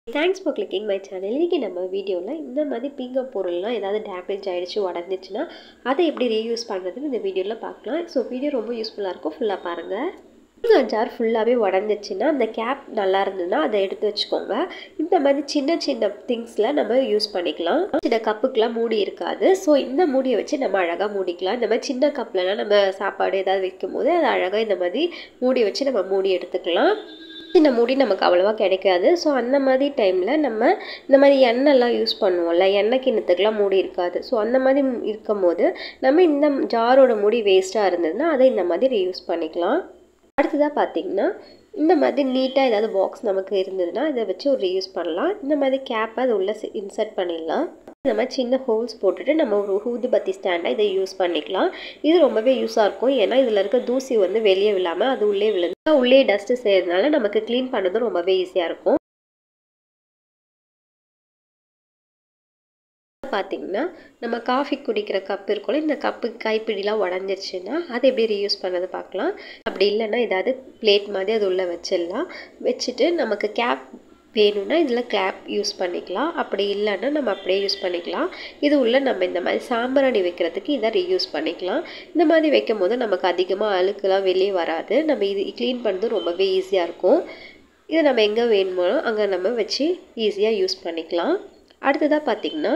thanks for clicking my channel இன்றைக்கி நம்ம வீடியோவில் இந்த மாதிரி பீங்கான் பொருள்லாம் ஏதாவது டேமேஜ் ஆகிடுச்சு உடஞ்சிச்சுன்னா அதை எப்படி ரீயூஸ் பண்ணுறதுன்னு இந்த வீடியோவில் பார்க்கலாம் ஸோ வீடியோ ரொம்ப யூஸ்ஃபுல்லாக இருக்கும் ஃபுல்லாக பாருங்கள் பீங்கான் ஜார் ஃபுல்லாகவே உடஞ்சிச்சுன்னா அந்த கேப் நல்லா இருந்ததுன்னா அதை எடுத்து வச்சுக்கோங்க இந்த மாதிரி சின்ன சின்ன திங்ஸில் நம்ம யூஸ் பண்ணிக்கலாம் சின்ன கப்புக்கெலாம் மூடி இருக்காது ஸோ இந்த மூடியை வச்சு நம்ம அழகாக மூடிக்கலாம் இந்த மாதிரி சின்ன கப்லலாம் நம்ம சாப்பாடு ஏதாவது வைக்கும் போது அதை அழகாக இந்த மாதிரி மூடி வச்சு நம்ம மூடி எடுத்துக்கலாம் சின்ன மூடி நமக்கு அவ்வளோவா கிடைக்காது ஸோ அந்த மாதிரி டைமில் நம்ம இந்த மாதிரி எண்ணெய்லாம் யூஸ் பண்ணுவோம்ல எண்ணெய் கிண்ணத்துக்குலாம் மூடி இருக்காது ஸோ அந்த மாதிரி இருக்கும் போது நம்ம இந்த ஜாரோட மூடி வேஸ்ட்டாக இருந்ததுன்னா அதை இந்த மாதிரி ரீயூஸ் பண்ணிக்கலாம் அடுத்ததாக பார்த்திங்கன்னா இந்த மாதிரி நீட்டாக ஏதாவது பாக்ஸ் நமக்கு இருந்ததுன்னா இதை வச்சு ஒரு ரீயூஸ் பண்ணலாம் இந்த மாதிரி கேப்பை அது உள்ளே இன்சர்ட் பண்ணிடலாம் இந்த மாதிரி சின்ன ஹோல்ஸ் போட்டுட்டு நம்ம ஒரு ஊதுபத்தி ஸ்டாண்டாக இதை யூஸ் பண்ணிக்கலாம் இது ரொம்பவே யூஸாக இருக்கும் ஏன்னா இதில் இருக்க தூசி வந்து வெளியே விழாமல் அது உள்ளே விழுந்து உள்ளே டஸ்ட்டு செய்யறதுனால நமக்கு க்ளீன் பண்ணதும் ரொம்பவே ஈஸியாக இருக்கும் பார்த்திங்கன்னா நம்ம காஃபி குடிக்கிற கப் இருக்கும்ல இந்த கப்பு கைப்பிடிலாம் உடஞ்சிருச்சுன்னா அதை எப்படி ரீயூஸ் பண்ணது பார்க்கலாம் அப்படி இல்லைன்னா ஏதாவது பிளேட் மாதிரி அது உள்ளே வச்சிடலாம் வச்சுட்டு நமக்கு கேப் வேணும்னா இதில் கிளாப் யூஸ் பண்ணிக்கலாம் அப்படி இல்லைன்னா நம்ம அப்படியே யூஸ் பண்ணிக்கலாம் இது உள்ள நம்ம இந்த மாதிரி சாம்பிராணி வைக்கிறதுக்கு இதை ரீயூஸ் பண்ணிக்கலாம் இந்த மாதிரி வைக்கும் போது நமக்கு அதிகமாக அழுக்கெல்லாம் வெளியே வராது நம்ம இது க்ளீன் பண்ணுறது ரொம்பவே ஈஸியாக இருக்கும் இதை நம்ம எங்கே வேணுமோ அங்கே நம்ம வச்சு ஈஸியாக யூஸ் பண்ணிக்கலாம் அடுத்ததாக பார்த்திங்கன்னா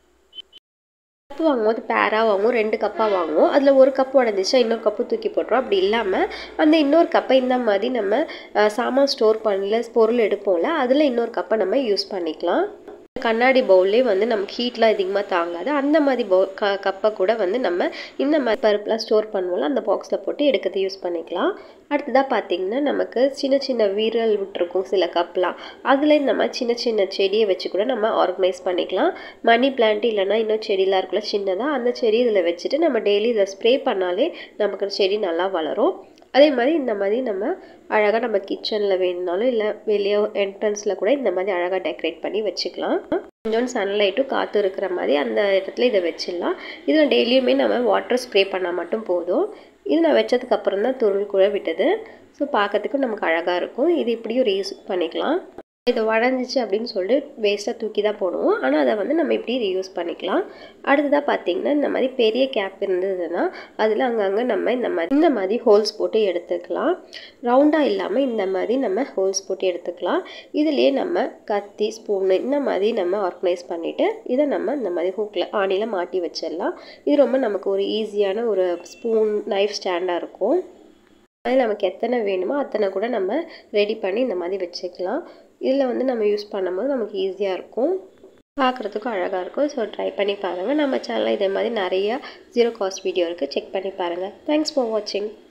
கப்பு வாங்கும்போது பேராக வாங்குவோம் ரெண்டு கப்பாக வாங்குவோம் அதில் ஒரு கப்பு உடஞ்சிச்சா இன்னொரு கப்பு தூக்கி போட்டுரும் அப்படி இல்லாமல் அந்த இன்னொரு கப்பை இந்த மாதிரி நம்ம சாமான் ஸ்டோர் பண்ணல பொருள் எடுப்போம்ல அதில் இன்னொரு கப்பை நம்ம யூஸ் பண்ணிக்கலாம் கண்ணாடி பவுல்லே வந்து நமக்கு ஹீட்லாம் அதிகமாக தாங்காது அந்த மாதிரி பவு க கப்பை கூட வந்து நம்ம இந்த மாதிரி பருப்புலாம் ஸ்டோர் பண்ணுவோம்ல அந்த பாக்ஸில் போட்டு எடுக்கிறது யூஸ் பண்ணிக்கலாம் அடுத்ததாக பார்த்திங்கன்னா நமக்கு சின்ன சின்ன வீரல் விட்டுருக்கும் சில கப்லாம் அதில் இந்த மாதிரி சின்ன சின்ன செடியை வச்சு கூட நம்ம ஆர்கனைஸ் பண்ணிக்கலாம் மணி பிளான்ட் இல்லைனா இன்னும் செடியெலாம் இருக்குல்ல சின்னதாக அந்த செடி இதில் வச்சுட்டு நம்ம டெய்லி இதை ஸ்ப்ரே பண்ணாலே நமக்கு செடி நல்லா வளரும் அதே மாதிரி இந்த மாதிரி நம்ம அழகாக நம்ம கிச்சனில் வேணுனாலும் இல்லை வெளியே என்ட்ரன்ஸில் கூட இந்த மாதிரி அழகாக டெக்கரேட் பண்ணி வச்சுக்கலாம் கொஞ்சம் சன்லைட்டும் காற்று இருக்கிற மாதிரி அந்த இடத்துல இதை வச்சிடலாம் இதில் டெய்லியுமே நம்ம வாட்டர் ஸ்ப்ரே பண்ணால் மட்டும் போதும் இது நான் வச்சதுக்கப்புறம் தான் துருள் கூட விட்டது ஸோ பார்க்கறதுக்கு நமக்கு அழகாக இருக்கும் இது இப்படியும் ரீயூஸ் பண்ணிக்கலாம் இது உடஞ்சிச்சு அப்படின்னு சொல்லிட்டு வேஸ்ட்டாக தூக்கி தான் போடுவோம் ஆனால் அதை வந்து நம்ம இப்படி ரீயூஸ் பண்ணிக்கலாம் அடுத்ததாக பார்த்திங்கன்னா இந்த மாதிரி பெரிய கேப் இருந்ததுன்னா அதில் அங்கங்கே நம்ம இந்த மாதிரி இந்த மாதிரி ஹோல்ஸ் போட்டு எடுத்துக்கலாம் ரவுண்டாக இல்லாமல் இந்த மாதிரி நம்ம ஹோல்ஸ் போட்டு எடுத்துக்கலாம் இதுலேயே நம்ம கத்தி ஸ்பூனு இந்த மாதிரி நம்ம ஆர்கனைஸ் பண்ணிவிட்டு இதை நம்ம இந்த மாதிரி ஹூக்கில் ஆணியில் மாட்டி வச்சிடலாம் இது ரொம்ப நமக்கு ஒரு ஈஸியான ஒரு ஸ்பூன் நைஃப் ஸ்டாண்டாக இருக்கும் அதில் நமக்கு எத்தனை வேணுமோ அத்தனை கூட நம்ம ரெடி பண்ணி இந்த மாதிரி வச்சுக்கலாம் இதில் வந்து நம்ம யூஸ் பண்ணும்போது நமக்கு ஈஸியாக இருக்கும் பார்க்குறதுக்கும் அழகாக இருக்கும் ஸோ ட்ரை பண்ணி பாருங்கள் நம்ம சேனலில் இதே மாதிரி நிறைய ஜீரோ காஸ்ட் வீடியோ இருக்குது செக் பண்ணி பாருங்கள் தேங்க்ஸ் ஃபார் வாட்சிங்